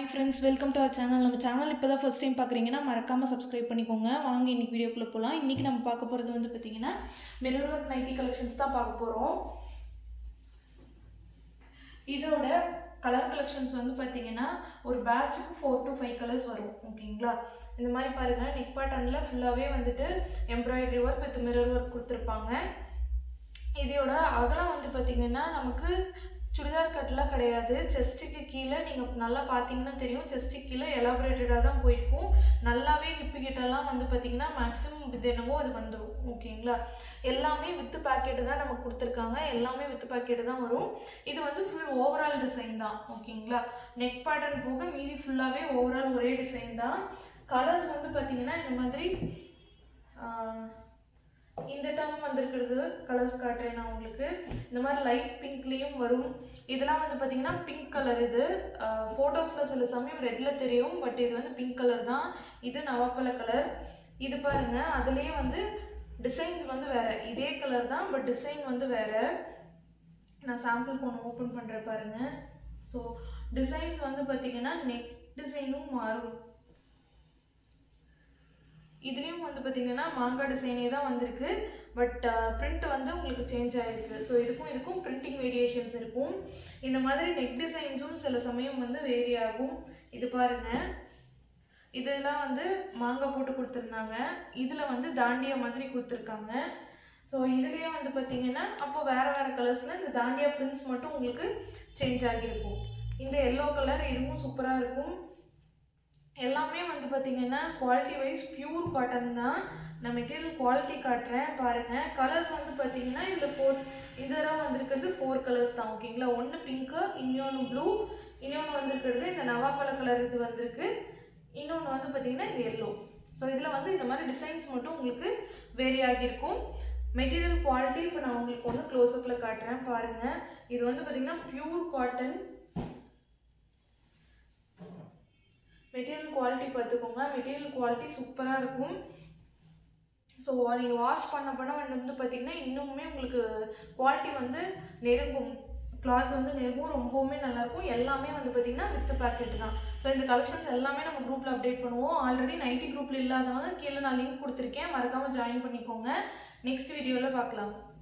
hi friends welcome to our channel நம்ம channel இப்போ தான் ஃபஸ்ட் டைம் பார்க்குறீங்கன்னா மறக்காமல் சப்ஸ்கிரைப் பண்ணிக்கோங்க வாங்க இன்னைக்கு வீடியோக்குள்ளே போகலாம் இன்றைக்கி நம்ம பார்க்க போகிறது வந்து பார்த்திங்கன்னா மிரர் ஒர்க் நைட்டி கலெக்ஷன்ஸ் தான் பார்க்க போகிறோம் இதோட கலர் கலெக்ஷன்ஸ் வந்து பார்த்தீங்கன்னா ஒரு பேட்சுக்கு ஃபோர் to ஃபைவ் கலர்ஸ் வரும் ஓகேங்களா இந்த மாதிரி பாருங்கள் நெக் பேட்டர்னில் ஃபுல்லாகவே வந்துட்டு embroidery work with mirror work கொடுத்துருப்பாங்க இதோட அகலம் வந்து பார்த்திங்கன்னா நமக்கு சுடிதார் கட்லாம் கிடையாது செஸ்ட்டுக்கு கீழே நீங்கள் நல்லா பார்த்தீங்கன்னா தெரியும் செஸ்ட்டுக்கு கீழே எலாபரேட்டடாக தான் போயிருக்கும் நல்லாவே ஹிப்பு கிட்டலாம் வந்து பார்த்திங்கன்னா மேக்ஸிமம் இது என்னவோ அது வந்துடும் ஓகேங்களா எல்லாமே வித்து பேக்கெட்டு தான் நமக்கு கொடுத்துருக்காங்க எல்லாமே வித்து பேக்கெட்டு தான் வரும் இது வந்து ஃபுல் ஓவரால் டிசைன் தான் ஓகேங்களா நெக் பேட்டர்ன் போக மீதி ஃபுல்லாகவே ஓவரால் ஒரே டிசைன் தான் கலர்ஸ் வந்து பார்த்திங்கன்னா இந்த மாதிரி ஆஹ், இந்த டைம் வந்திருக்கிறது கலர்ஸ் காட்டுறேன் நான் உங்களுக்கு இந்த மாதிரி லைட் பிங்க்லேயும் வரும் இதெல்லாம் வந்து பார்த்தீங்கன்னா பிங்க் கலர் இது ஃபோட்டோஸில் சில சமயம் ரெட்டில் தெரியும் பட் இது வந்து பிங்க் கலர் தான் இது நவாப்பழ கலர் இது பாருங்க அதுலேயே வந்து டிசைன்ஸ் வந்து வேற இதே கலர் தான் பட் டிசைன் வந்து வேற நான் சாம்பிளுக்கு ஒன்று ஓப்பன் பண்ணுறேன் பாருங்க ஸோ டிசைன்ஸ் வந்து பார்த்தீங்கன்னா நெக் டிசைனும் மாறும் இதுலேயும் வந்து பார்த்தீங்கன்னா மாங்காய் டிசைனே தான் வந்திருக்கு பட் பிரிண்ட் வந்து உங்களுக்கு சேஞ்ச் ஆகிருக்கு ஸோ இதுக்கும் இதுக்கும் பிரிண்டிங் வேரியேஷன்ஸ் இருக்கும் இந்த மாதிரி நெக் டிசைன்ஸும் சில சமயம் வந்து வேரி ஆகும் இது பாருங்க இதெல்லாம் வந்து மாங்காய் போட்டு கொடுத்துருந்தாங்க இதில் வந்து தாண்டியா மாதிரி கொடுத்துருக்காங்க ஸோ இதுலேயே வந்து பார்த்தீங்கன்னா அப்போ வேறு வேறு கலர்ஸில் இந்த தாண்டியா பிரிண்ட்ஸ் மட்டும் உங்களுக்கு சேஞ்ச் ஆகியிருக்கும் இந்த எல்லோ கலர் இதுவும் சூப்பராக இருக்கும் எல்லாமே வந்து பார்த்தீங்கன்னா குவாலிட்டி வைஸ் பியூர் காட்டன் தான் நான் மெட்டீரியல் குவாலிட்டி காட்டுறேன் பாருங்கள் கலர்ஸ் வந்து பார்த்தீங்கன்னா இதில் ஃபோர் இந்த தடவை வந்திருக்கிறது ஃபோர் கலர்ஸ் தான் ஓகேங்களா ஒன்று பிங்க்கு இன்னொன்று ப்ளூ இன்னொன்று வந்திருக்கிறது இந்த நவாப்பழ கலர் இது வந்திருக்கு இன்னொன்று வந்து பார்த்தீங்கன்னா இது எல்லோ ஸோ இதில் வந்து இந்த மாதிரி டிசைன்ஸ் மட்டும் உங்களுக்கு வேரி ஆகியிருக்கும் மெட்டீரியல் குவாலிட்டி இப்போ நான் உங்களுக்கு ஒன்று க்ளோஸ்அப்பில் காட்டுறேன் பாருங்கள் இது வந்து பார்த்தீங்கன்னா பியூர் காட்டன் மெட்டீரியல் குவாலிட்டி பார்த்துக்கோங்க மெட்டீரியல் குவாலிட்டி சூப்பராக இருக்கும் ஸோ நீங்கள் வாஷ் பண்ண பண்ண வந்து பார்த்தீங்கன்னா இன்னுமே உங்களுக்கு குவாலிட்டி வந்து நெருங்கும் கிளாத் வந்து நெருங்கும் ரொம்பவுமே நல்லாயிருக்கும் எல்லாமே வந்து பார்த்தீங்கன்னா வித் பேக்கெட் தான் ஸோ இந்த கலெக்ஷன்ஸ் எல்லாமே நம்ம குரூப்பில் அப்டேட் பண்ணுவோம் ஆல்ரெடி நைட்டி குரூப்பில் இல்லாதவங்க கீழே நான் லிங்க் கொடுத்துருக்கேன் மறக்காமல் ஜாயின் பண்ணிக்கோங்க நெக்ஸ்ட் வீடியோவில் பார்க்கலாம்